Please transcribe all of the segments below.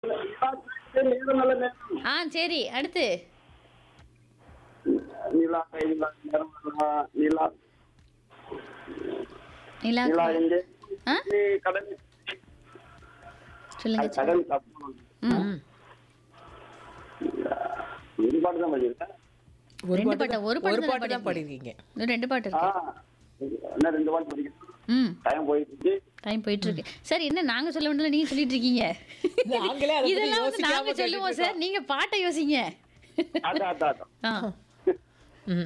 நேரம் நல்ல நேரம் ஆ சரி அடுத்து நிலா நிலா நேரம் நல்லா நிலா நிலா நிலா எங்கே ஆ நீ கடல் சொல்லுங்க அது கடல் தப்பு ம் ஒரு பாட்டு தான் படிக்கிறேன் ஒரு ரெண்டு பாட்டு பாட்டா? தான் ஒரு பாட்டு ஒரு தானே பாட்டு தான் பாடிருக்கீங்க? பாடிருக்கீங்க இன்னும் ரெண்டு பாட்டு ஆ இருக்கு என்ன ரெண்டு பாட்டு படிக்கிறேன் ம் டைம் போயிட்டு இருக்கு டைம் போயிட்டு இருக்கு சார் என்ன நாங்க சொல்ல வேண்டியது நீங்க சொல்லிட்டு இருக்கீங்க நாங்களே அதை பத்தி இதெல்லாம் வந்து யோசிக்காம நாங்க சொல்லுவோம் சார் நீங்க பாட்டை யோசிங்க அதான் அதான் அதான் ஆ ம்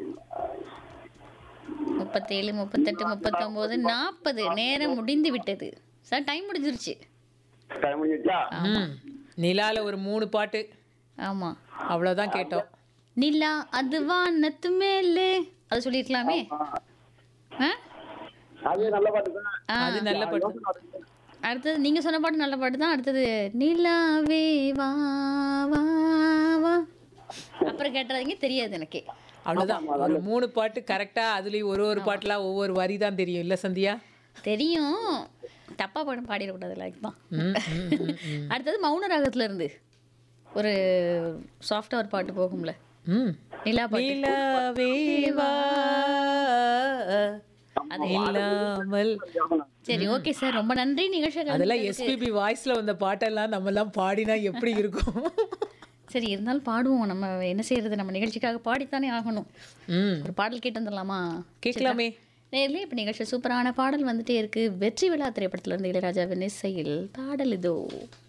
முப்பத்தேழு முப்பத்தெட்டு முப்பத்தொம்போது நாற்பது நேரம் முடிந்து விட்டது சார் டைம் முடிஞ்சிருச்சு டைம் முடிஞ்சிருச்சா ம் நிலால ஒரு மூணு பாட்டு ஆமா அவ்வளவுதான் கேட்டோம் நிலா அது வானத்து மேலே அது சொல்லிருக்கலாமே ஆ, ஆ? அது நல்ல பாட்டு தான் ஆ. அது நல்ல பாட்டு அடுத்தது நீங்க சொன்ன பாட்டு நல்ல பாட்டு தான் அடுத்தது நிலாவே வா வா வா அப்புறம் கேட்டுறாதீங்க தெரியாது எனக்கு அவ்வளவுதான் ஒரு மூணு பாட்டு கரெக்டா அதுலயும் ஒரு ஒரு பாட்டுலாம் ஒவ்வொரு வரி தான் தெரியும் இல்ல சந்தியா தெரியும் தப்பா பாட பாடிடக்கூடாதுல்ல அதுதான் ம், ம், ம், ம். அடுத்தது மௌன ராகத்துல இருந்து ஒரு சாஃப்டா ஒரு பாட்டு போகும்ல ம் நிலா பாட்டு நிலாவே வா இல்லாமல் சரி ஓகே சார் ரொம்ப நன்றி நிகழ்ச்சி அதெல்லாம் எஸ்பிபி வாய்ஸ்ல வந்த பாட்டெல்லாம் நம்ம எல்லாம் பாடினா எப்படி இருக்கும் சரி இருந்தாலும் பாடுவோம் நம்ம என்ன செய்யறது நம்ம நிகழ்ச்சிக்காக பாடித்தானே ஆகணும் ம் ஒரு பாடல் கேட்டு வந்துடலாமா கேட்கலாமே நேர்லயே இப்போ நிகழ்ச்சி சூப்பரான பாடல் வந்துட்டே இருக்கு வெற்றி விழா திரைப்படத்துல இருந்து இளையராஜாவின் இசையில் பாடல் இதோ